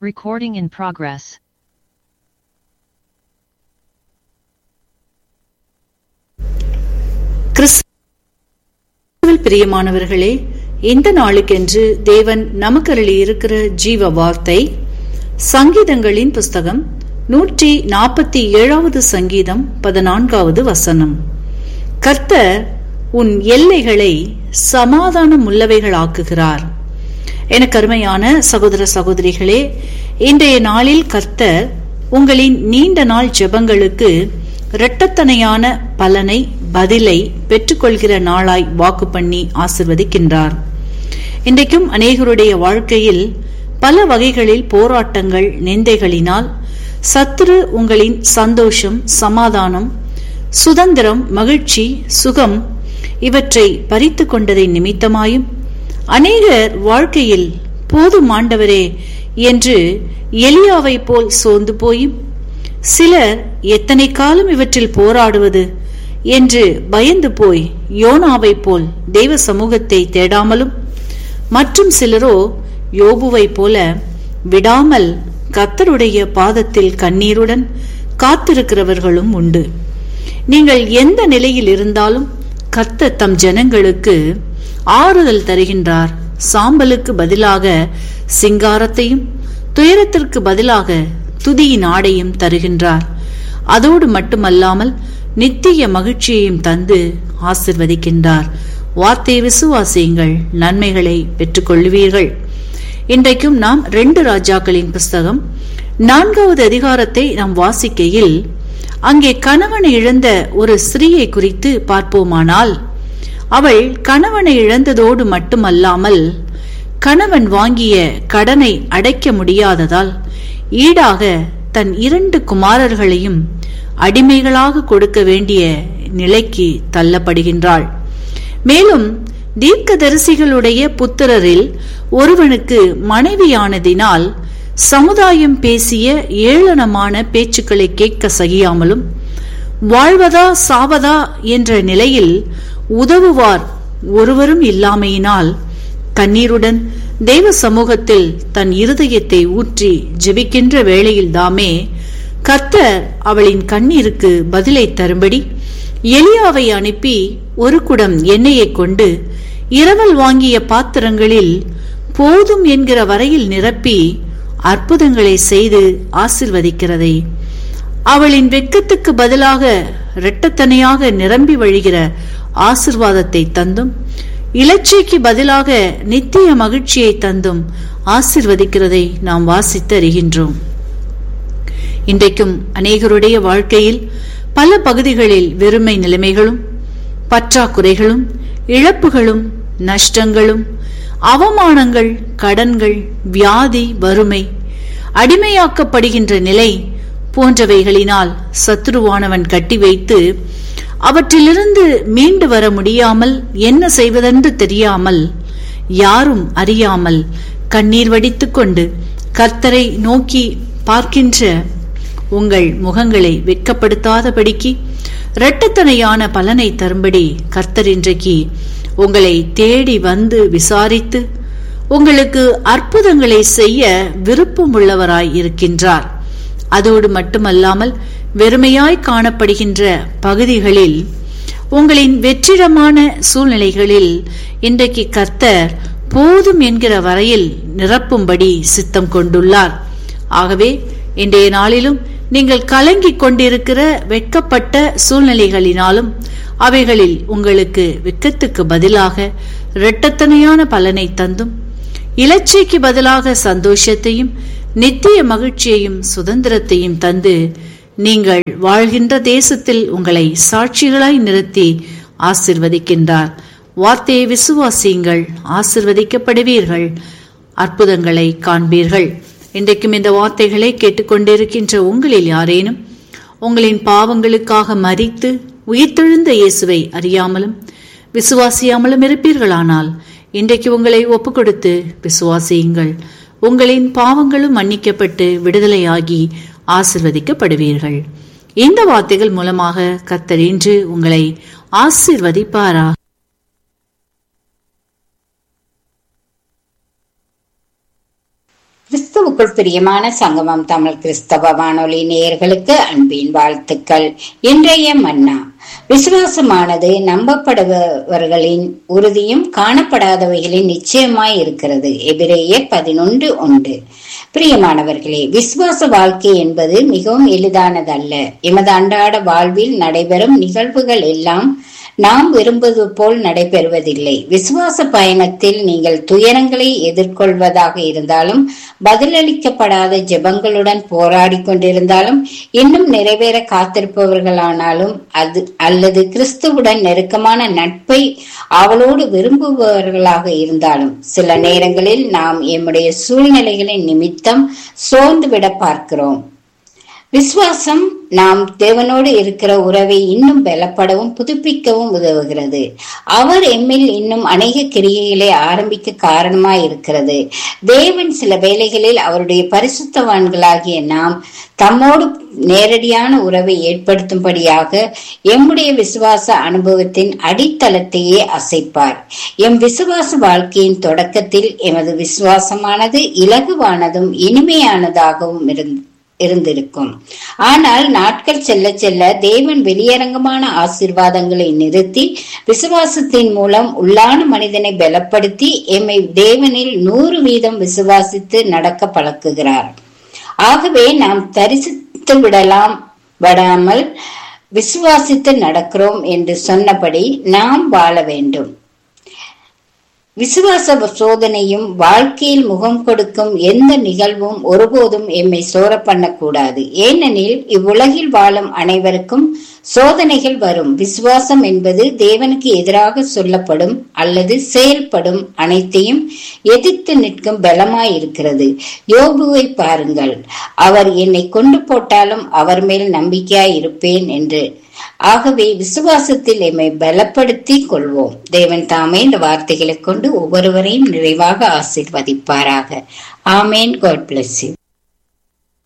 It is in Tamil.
Recording in progress. கிறிஸ்துவில் பிரியமானவர்களே இந்த நாளுக்கென்று தேவன் நமக்கு இருக்கிற ஜீவ வார்த்தை சங்கீதங்களின் புஸ்தகம் நூற்றி நாற்பத்தி ஏழாவது சங்கீதம் பதினான்காவது வசனம் கர்த்தர் உன் எல்லைகளை சமாதானம் உள்ளவைகளாக்குகிறார் எனக்கு அருமையான சகோதர சகோதரிகளே இன்றைய நாளில் கர்த்தர் உங்களின் நீண்ட நாள் ஜெபங்களுக்கு இரட்டத்தனையான பலனை பதிலை பெற்றுக்கொள்கிற நாளாய் வாக்கு பண்ணி ஆசிர்வதிக்கின்றார் இன்றைக்கும் அநேகருடைய வாழ்க்கையில் பல வகைகளில் போராட்டங்கள் நிந்தைகளினால் சத்துரு உங்களின் சந்தோஷம் சமாதானம் சுதந்திரம் மகிழ்ச்சி சுகம் இவற்றை பறித்து கொண்டதை நிமித்தமாயும் அநேகர் வாழ்க்கையில் போதும் ஆண்டவரே என்று எலியாவை போல் சோர்ந்து போயும் சிலர் எத்தனை காலம் இவற்றில் போராடுவது என்று பயந்து போய் யோனாவை போல் தெய்வ சமூகத்தை தேடாமலும் மற்றும் சிலரோ யோபுவை போல விடாமல் கத்தருடைய பாதத்தில் கண்ணீருடன் காத்திருக்கிறவர்களும் உண்டு நீங்கள் எந்த நிலையில் இருந்தாலும் கத்த தம் ஜனங்களுக்கு ஆறுதல் தருகின்றார் சாம்பலுக்கு பதிலாக சிங்காரத்தையும் துயரத்திற்கு பதிலாக துதியின் ஆடையும் தருகின்றார் அதோடு மட்டுமல்லாமல் நித்திய மகிழ்ச்சியையும் தந்து ஆசிர்வதிக்கின்றார் வார்த்தை விசுவாசியுங்கள் நன்மைகளை பெற்றுக்கொள்வீர்கள் இன்றைக்கும் நாம் ரெண்டு ராஜாக்களின் புஸ்தகம் நான்காவது அதிகாரத்தை நாம் வாசிக்கையில் அங்கே கணவனை இழந்த ஒரு ஸ்திரீயை குறித்து பார்ப்போமானால் அவள் கணவனை இழந்ததோடு மட்டுமல்லாமல் கணவன் வாங்கிய கடனை அடைக்க முடியாததால் ஈடாக தன் இரண்டு குமாரர்களையும் அடிமைகளாக கொடுக்க வேண்டிய நிலைக்கு தள்ளப்படுகின்றாள் மேலும் தீர்க்கதரிசிகளுடைய புத்திரரில் ஒருவனுக்கு மனைவியானதினால் சமுதாயம் பேசிய ஏளனமான பேச்சுக்களை கேட்க சகியாமலும் வாழ்வதா சாவதா என்ற நிலையில் உதவுவார் ஒருவரும் இல்லாமையினால் கண்ணீருடன் தெய்வ சமூகத்தில் தன் இருதயத்தை ஊற்றி ஜெபிக்கின்ற வேளையில் தாமே கர்த்தர் அவளின் கண்ணீருக்கு பதிலை தரும்படி எலியாவை அனுப்பி ஒரு குடம் எண்ணெயை கொண்டு இரவல் வாங்கிய பாத்திரங்களில் போதும் என்கிற வரையில் நிரப்பி அற்புதங்களை செய்து ஆசிர்வதிக்கிறதை அவளின் வெக்கத்துக்கு பதிலாக இரட்டத்தனையாக நிரம்பி வழிகிற ஆசிர்வாதத்தை தந்தும் இலச்சைக்கு பதிலாக நித்திய மகிழ்ச்சியை தந்தும் ஆசிர்வதிக்கிறதை நாம் வாசித்து அறிகின்றோம் இன்றைக்கும் அநேகருடைய வாழ்க்கையில் பல பகுதிகளில் வெறுமை நிலைமைகளும் பற்றாக்குறைகளும் இழப்புகளும் நஷ்டங்களும் அவமானங்கள் கடன்கள் வியாதி வறுமை அடிமையாக்கப்படுகின்ற நிலை போன்றவைகளினால் சத்துருவானவன் கட்டி வைத்து அவற்றிலிருந்து மீண்டு வர முடியாமல் என்ன செய்வதென்று தெரியாமல் யாரும் அறியாமல் கண்ணீர் வடித்துக் கொண்டு கர்த்தரை நோக்கி பார்க்கின்ற உங்கள் முகங்களை வெட்கப்படுத்தாதபடிக்கு இரட்டத்தனையான பலனை தரும்படி கர்த்தர் இன்றைக்கு உங்களை தேடி வந்து விசாரித்து உங்களுக்கு அற்புதங்களை செய்ய விருப்பம் உள்ளவராய் இருக்கின்றார் அதோடு மட்டுமல்லாமல் வெறுமையாய் காணப்படுகின்ற பகுதிகளில் உங்களின் வெற்றிடமான சூழ்நிலைகளில் இன்றைக்கு கர்த்தர் போதும் என்கிற வரையில் நிரப்பும்படி சித்தம் கொண்டுள்ளார் ஆகவே இன்றைய நாளிலும் நீங்கள் கலங்கிக் கொண்டிருக்கிற வெட்கப்பட்ட சூழ்நிலைகளினாலும் அவைகளில் உங்களுக்கு வெக்கத்துக்கு பதிலாக இரட்டத்தனையான பலனை தந்தும் இலச்சைக்கு பதிலாக சந்தோஷத்தையும் நித்திய மகிழ்ச்சியையும் சுதந்திரத்தையும் தந்து நீங்கள் வாழ்கின்ற தேசத்தில் உங்களை சாட்சிகளாய் நிறுத்தி ஆசிர்வதிக்கின்றார் வார்த்தையை விசுவாசியுங்கள் ஆசிர்வதிக்கப்படுவீர்கள் அற்புதங்களை காண்பீர்கள் இன்றைக்கும் இந்த வார்த்தைகளை கேட்டுக்கொண்டிருக்கின்ற உங்களில் யாரேனும் உங்களின் பாவங்களுக்காக மறித்து உயிர்த்தெழுந்த இயேசுவை அறியாமலும் விசுவாசியாமலும் இருப்பீர்களானால் இன்றைக்கு உங்களை ஒப்புக்கொடுத்து விசுவாசியுங்கள் உங்களின் பாவங்களும் மன்னிக்கப்பட்டு விடுதலையாகி ஆசிர்வதிக்கப்படுவீர்கள் இந்த வார்த்தைகள் மூலமாக கர்த்தர் இன்று உங்களை ஆசிர்வதிப்பாரா கிறிஸ்துவ கிறிஸ்துவுக்குள் பிரியமான சங்கமம் தமிழ் கிறிஸ்தவ வானொலி நேயர்களுக்கு அன்பின் வாழ்த்துக்கள் இன்றைய மன்னா விசுவாசமானது நம்பப்படுபவர்களின் உறுதியும் காணப்படாதவைகளின் நிச்சயமாய் இருக்கிறது எபிரேயர் பதினொன்று ஒன்று பிரியமானவர்களே விசுவாச வாழ்க்கை என்பது மிகவும் எளிதானதல்ல எமது அன்றாட வாழ்வில் நடைபெறும் நிகழ்வுகள் எல்லாம் நாம் விரும்புவது போல் நடைபெறுவதில்லை விசுவாச பயணத்தில் நீங்கள் துயரங்களை எதிர்கொள்வதாக இருந்தாலும் பதிலளிக்கப்படாத ஜெபங்களுடன் போராடி கொண்டிருந்தாலும் இன்னும் நிறைவேற காத்திருப்பவர்களானாலும் அது அல்லது கிறிஸ்துவுடன் நெருக்கமான நட்பை அவளோடு விரும்புபவர்களாக இருந்தாலும் சில நேரங்களில் நாம் எம்முடைய சூழ்நிலைகளின் நிமித்தம் சோர்ந்து விட பார்க்கிறோம் விசுவாசம் நாம் தேவனோடு இருக்கிற உறவை இன்னும் பலப்படவும் புதுப்பிக்கவும் உதவுகிறது அவர் எம்மில் இன்னும் அநேக கிரியைகளை ஆரம்பிக்க காரணமாய் இருக்கிறது தேவன் சில வேளைகளில் அவருடைய பரிசுத்தவான்களாகிய நாம் தம்மோடு நேரடியான உறவை ஏற்படுத்தும்படியாக எம்முடைய விசுவாச அனுபவத்தின் அடித்தளத்தையே அசைப்பார் எம் விசுவாச வாழ்க்கையின் தொடக்கத்தில் எமது விசுவாசமானது இலகுவானதும் இனிமையானதாகவும் இருந்தது இருந்திருக்கும் ஆனால் நாட்கள் செல்ல செல்ல தேவன் வெளியரங்கமான ஆசீர்வாதங்களை நிறுத்தி விசுவாசத்தின் மூலம் உள்ளான மனிதனை பலப்படுத்தி எம்மை தேவனில் நூறு வீதம் விசுவாசித்து நடக்க பழக்குகிறார் ஆகவே நாம் தரிசித்து விடலாம் விடாமல் விசுவாசித்து நடக்கிறோம் என்று சொன்னபடி நாம் வாழ வேண்டும் விசுவாச சோதனையும் வாழ்க்கையில் முகம் கொடுக்கும் எந்த நிகழ்வும் ஒருபோதும் எம்மை சோர பண்ணக்கூடாது ஏனெனில் இவ்வுலகில் வாழும் அனைவருக்கும் சோதனைகள் வரும் விசுவாசம் என்பது தேவனுக்கு எதிராக சொல்லப்படும் அல்லது செயல்படும் அனைத்தையும் எதிர்த்து நிற்கும் பலமாய் இருக்கிறது யோபுவை பாருங்கள் அவர் என்னை கொண்டு போட்டாலும் அவர் மேல் நம்பிக்கையாய் இருப்பேன் என்று ஆகவே விசுவாசத்தில் எம்மை பலப்படுத்தி கொள்வோம் தேவன் தாமே இந்த வார்த்தைகளை கொண்டு ஒவ்வொருவரையும் நிறைவாக ஆசீர்வதிப்பாராக ஆமேன் காட் பிளஸ் யூ